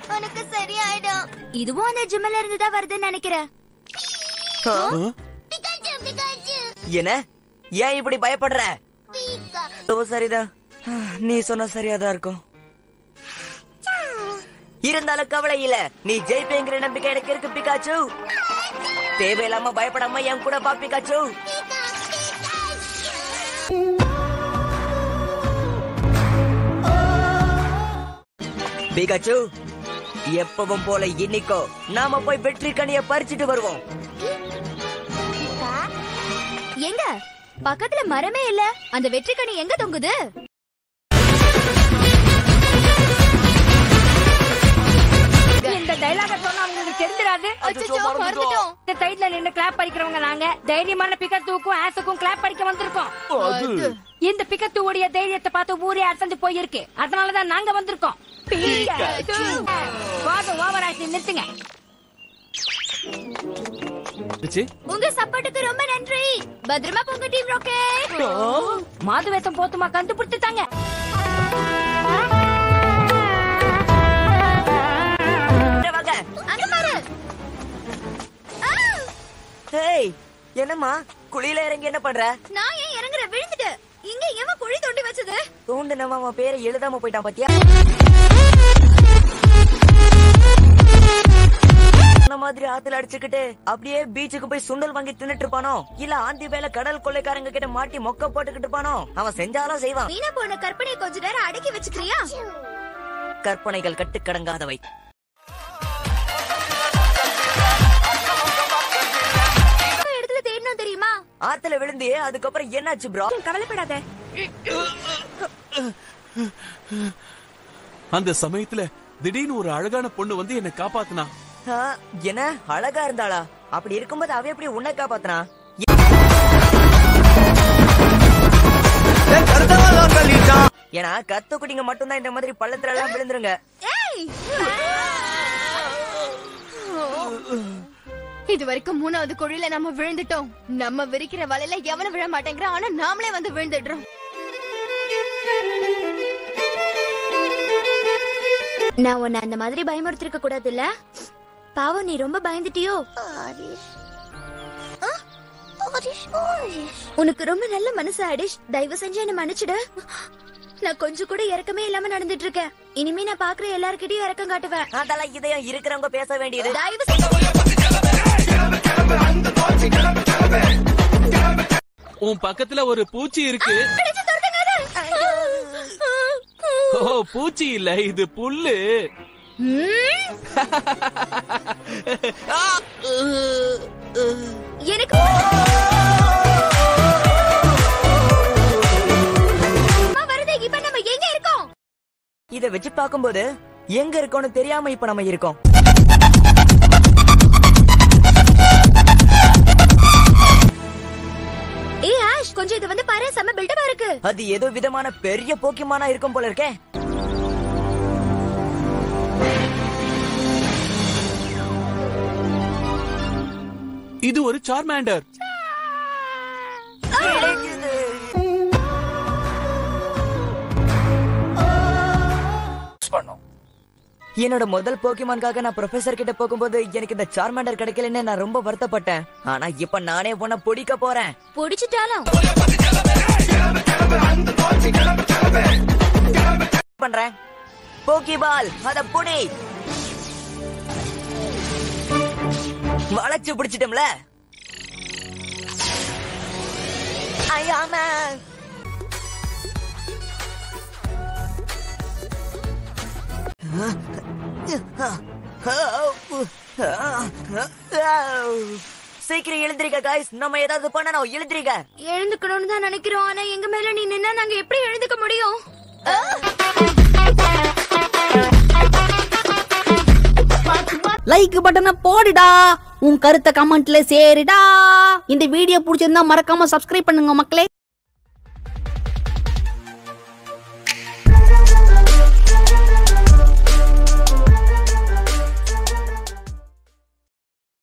உனக்கு சரியாயிடும் இதுவும் அந்த ஜிம்ல இருந்து தான் வருதுன்னு நினைக்கிறேன் ஆ? பிகாச்சு பிகாச்சு என்ன ஏன் இப்படி பயப்படுற ஓ சரிதான் நீ சொன்ன சரியாதான் இருக்கும் இருந்தாலும் கவலை இல்ல நீ ஜெயிப்பேங்கிற நம்பிக்கை எனக்கு இருக்கு பிகாச்சு தேவையில்லாம பயப்படாம என் கூட பா பிகாச்சு பிகாச்சு எப்பவும் போல இன்னைக்கோ நாம போய் வெற்றி கனிய பறிச்சிட்டு வருவோம் எங்க பக்கத்துல மரமே இல்ல அந்த வெற்றிக்கனி எங்க தொங்குது இந்த டைலாக சொன்னா உங்களுக்கு தெரிஞ்சிடாது அச்சச்சோ, மறந்துட்டோம். இந்த சைடுல நின்னு கிளாப் அடிக்கிறவங்க நாங்க தைரியமான பிக்கத்துக்கும் ஆசுக்கும் கிளாப் அடிக்க வந்திருக்கோம் இந்த பிக்கத்துவோடைய தைரியத்தை பார்த்து ஊரே அசந்து போயிருக்கு அதனாலதான் நாங்க வந்திருக்கோம் பிக்காச்சு. வாதம் ஓவர் ஆச்சு நிறுத்துங்க உங்க சப்போர்ட்டுக்கு ரொம்ப நன்றி பத்திரமா போங்க டீம் ராக்கெட் மாது வேத்தம் போத்துமா கண்டுபிடிச்சுட்டாங்க வாங்க அங்க பாரு ஆ! ஹேய் என்னம்மா குழியில இறங்கி என்ன பண்ற நான் ஏன் இறங்குற விழுந்துட்டு இங்க எவன் குழி தோண்டி வச்சது தூண்டுனவன் அவன் பேரை எழுதாம போயிட்டான் பாத்தியா அந்த மாதிரி ஆத்துல அடிச்சுக்கிட்டு அப்படியே பீச்சுக்கு போய் சுண்டல் வாங்கி தின்னுட்டு இருப்பானோ இல்ல ஆந்தி வேலை கடல் கொள்ளைக்காரங்க கிட்ட மாட்டி மொக்க போட்டுக்கிட்டு இருப்பானோ அவன் செஞ்சாலும் செய்வான் வீணா போன கற்பனையை கொஞ்ச நேரம் அடக்கி வச்சுக்கிறியா கற்பனைகள் கட்டுக்கடங்காதவை எந்த இடத்துல தேடணும் தெரியுமா ஆத்துல விழுந்து அதுக்கப்புறம் என்னாச்சு ப்ரோ கவலைப்படாத அந்த சமயத்துல திடீர்னு ஒரு அழகான பொண்ணு வந்து என்ன காப்பாத்துனா என்ன அழகா இருந்தாளா அப்படி இருக்கும்போது அவ எப்படி உன்னை காப்பாத்துனா ஏன்னா கத்து குட்டிங்க மட்டும்தான் இந்த மாதிரி பள்ளத்துல எல்லாம் விழுந்துருங்க ஏய் இது வரைக்கும் மூணாவது குழியில நம்ம விழுந்துட்டோம் நம்ம விரிக்கிற வலையில எவனும் விழ மாட்டேங்கிறான் ஆனா நாமளே வந்து விழுந்துடுறோம் நான் உன்னை அந்த மாதிரி பயமுறுத்திருக்க கூடாது இல்ல பாவம் நீ ரொம்ப பயந்துட்டியோ ஆ? உனக்கு ரொம்ப நல்ல மனசு அடிஷ் தயவு செஞ்சு என்ன மன்னிச்சிடு நான் கொஞ்சம் கூட இறக்கமே இல்லாம நடந்துட்டு இருக்கேன் இனிமே நான் பாக்குற எல்லார்கிட்டயும் இறக்கம் காட்டுவேன் அதெல்லாம் இதயம் இருக்கிறவங்க பேச வேண்டியது தயவு செஞ்சு உன் பக்கத்துல ஒரு பூச்சி இருக்கு பிடிச்சு துரத்துங்க அதை. ஓ பூச்சி இல்ல இது புல்லு ம். எனக்கு அம்மா வருது இப்ப நம்ம எங்க இருக்கோம் இத வச்சு பாக்கும்போது எங்க இருக்கோம்னு தெரியாம இப்ப நம்ம இருக்கோம் ஏய் ஆஷ் கொஞ்சம் இது வந்து பாரு செம்ம பில்டப்பா இருக்கு அது ஏதோ விதமான பெரிய போக்கிமானா இருக்கும் போல இருக்கே இது ஒரு சார்மாண்டர் என்னோட முதல் போக்கிமான்காக நான் ப்ரொஃபசர் கிட்ட போகும்போது எனக்கு இந்த சார்மாண்டர் கிடைக்கலன்னு நான் ரொம்ப வருத்தப்பட்டேன் ஆனா இப்ப நானே உன்னை பிடிக்க போறேன் புடிச்சிட்டாலும் பண்றேன் போக்கிபால் அத புடி வளைச்சு பிடிச்சிட்டோம்ல ஐயாமா சீக்கிரம் எழுந்திரிக்க காய்ஸ் நம்ம ஏதாவது பண்ணணும் எழுந்திரிக்க எழுந்துக்கணும்னு தான் நினைக்கிறோம் ஆனா எங்க மேல நீ நின்னா நாங்க எப்படி எழுந்துக்க முடியும் லைக் பட்டனை போடுடா உன் கருத்தை கமெண்ட்ல சேருடா இந்த வீடியோ பிடிச்சிருந்தா மறக்காம சப்ஸ்கிரைப் பண்ணுங்க மக்களே